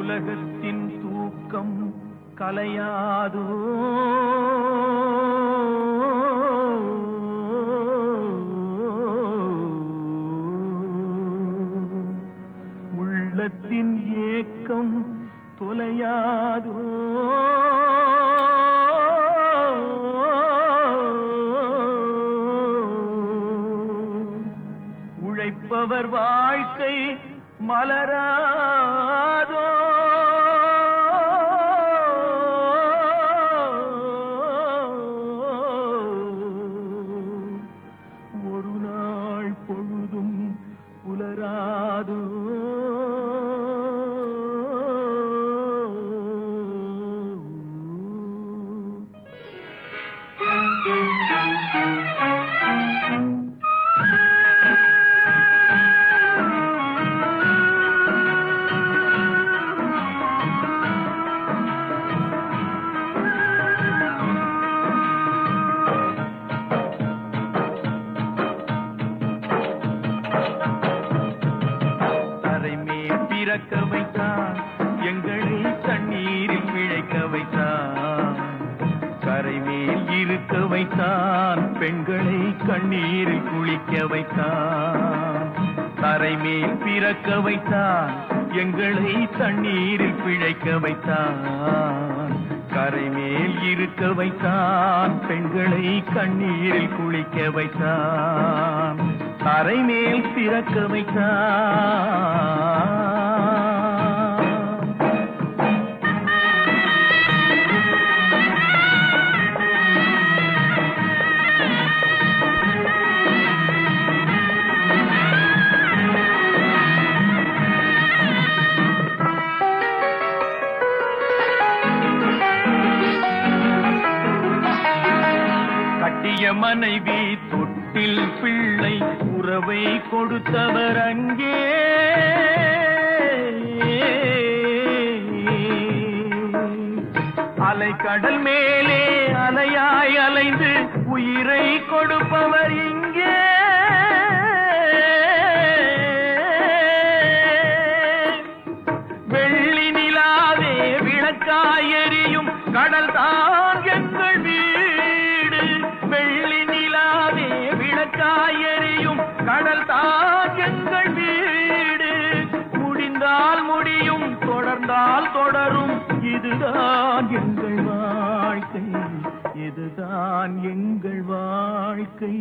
உலகத்தின் தூக்கம் கலையாதோ உள்ளத்தின் ஏக்கம் தொலையாதோ உழைப்பவர் வாழ்க்கை மலராதோ ஒரு நாள் பொழுதும் புலராதோ தரைமேல் பிறக்க வைத்தான் எங்களை தண்ணீரில் பிழைக்க வைத்தான் கரைமேல் இருக்க வைத்தான் பெண்களை கண்ணீரில் குளிக்க வைத்தான் தரைமேல் பிறக்க வைத்தான் எங்களை தண்ணீரில் பிழைக்க வைத்தான் கரைமேல் இருக்க வைத்தான் பெண்களை கண்ணீரில் குளிக்க வைத்தான் தரைமேல் பிறக்க வைத்தான் கட்டிய மனைவி தொட்டில் பிள்ளை உறவை கொடுத்தவர் அங்கே அலைக்கடல் மேலே அலையாய் அலைந்து உயிரை கொடுப்பவர் இங்கே வெள்ளி நிலாவே விளக்காய் எரியும் கடல் தான் எங்கள் வீடு வெள்ளி நிலாவே விளக்காய் எரியும் கடல் தான் எங்கள் வீடு முடிந்தால் முடியும் தொடர்ந்தால் தொடரும் இதுதான் எங்கள் வாழ்க்கை இதுதான் எங்கள் வாழ்க்கை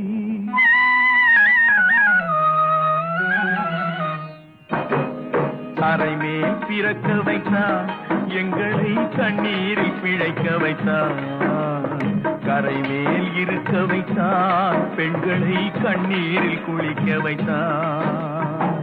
தரைமேல் பிறக்க வைத்தான் எங்களை கண்ணீரில் பிழைக்க வைத்தான் கரைமேல் இருக்க வைத்தான் பெண்களை கண்ணீரில் குளிக்க வைத்தான்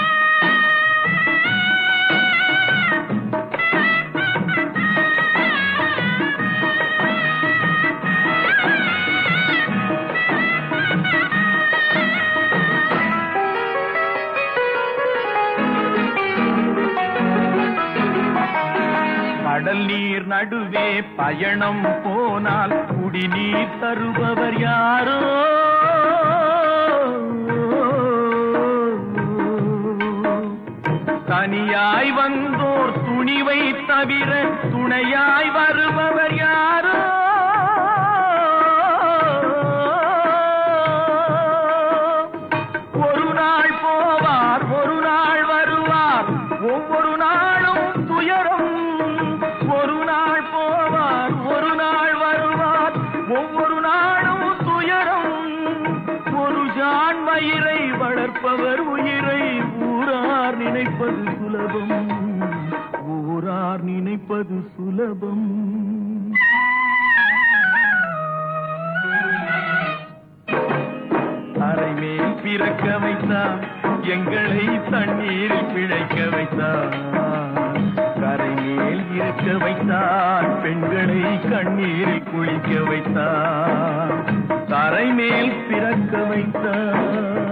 கடல் நீர் நடுவே பயணம் போனால் குடிநீர் தருபவர் யாரோ தனியாய் வந்தோர் துணிவை தவிர துணையாய் வருபவர் யாரோ ஒரு நாள் போவார் ஒரு நாள் வருவார் ஒவ்வொரு நாளும் துயரம் ஒரு நாள் போவார் ஒரு நாள் வருவார் ஒவ்வொரு நாளும் துயரம் ஒரு ஜான் வயிறை வளர்ப்பவர் உயிரை ஊரார் நினைப்பது சுலபம் ஊரார் நினைப்பது சுலபம் அரைமேல் பிறக்க வைத்தான் எங்களை தண்ணீரில் பிழைக்க வைத்தான் கரைமேல் இருக்க வைத்தான் பெண்களை கண்ணீரில் குளிக்க வைத்தான் தரைமேல் பிறக்க வைத்தான்